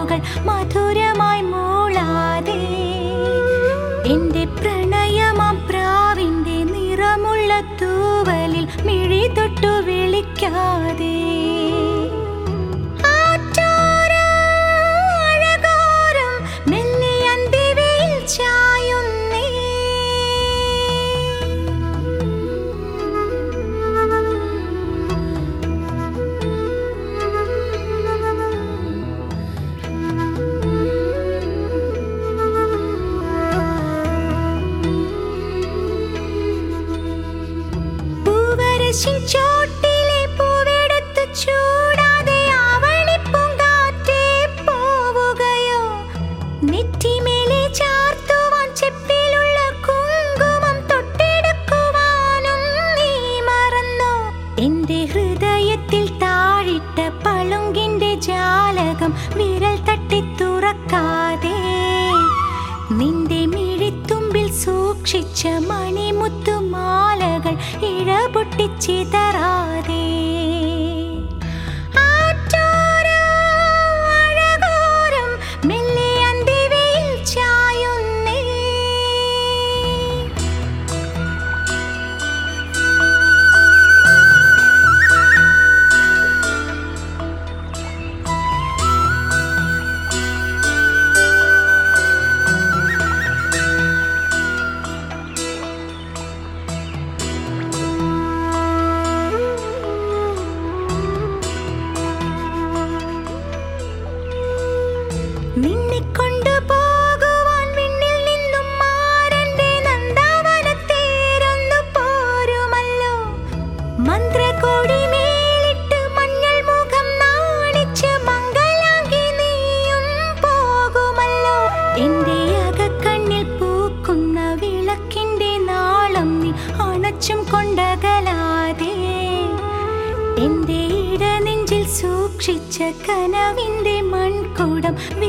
വാക്കുകൾ മധുരമായി മൂളാതെ എന്റെ പ്രണയമാം പ്രാവിന്റെ നിറമുള്ള തൂവലിൽ മിഴി തൊട്ടു വിളിക്കാതെ ആറ്റോരം അഴകോരം മെല്ലെ അന്തിവയിൽ ചായുന്നേ പൂവരശിൻ ചോട്ടിലെ പൂവെടുത്ത് ചൂടാതെ ആവണിപ്പൂങ്കാറ്റേ പോവുകയോ നെറ്റിമേലെ ചാർത്തുവാൻ ചെപ്പിലുള്ള കുങ്കുമം തൊട്ടെടുക്കുവാനും നീ മറന്നോ എന്റെ ഹൃദയത്തിൽ താഴിട്ട പളുങ്കിന്റെ ജാലകം വിരൽ തട്ടി തുറക്കാതെ നിന്റെ മിഴിത്തുമ്പിൽ സൂക്ഷിച്ച മണിമുത്തുമാലകൾ ഇഴപൊട്ടിച്ചിതറാതെ ആറ്റോരം അഴകോരം മെല്ലെ അന്തിവയിൽ ചായുന്നേ നിന്നെ കൊണ്ടുപോകുവാൻ വിണ്ണിൽ നിന്നും മാരന്റെ നന്ദാവനത്തേരൊന്നു പോരുമല്ലോ മന്ത്രകോടി മേലിട്ട് മഞ്ഞൾ മുഖം നാണിച്ച് മംഗലാങ്കി നീയും പോകുമല്ലോ എന്റെ അകക്കണ്ണിൽ പൂക്കുന്ന വിളക്കിന്റെ നാളം നീ അണച്ചും കൊണ്ടകലാതെ എന്റെ ഇടനെഞ്ചിൽ സൂക്ഷിച്ച കനവിന്റെ മൺകുടം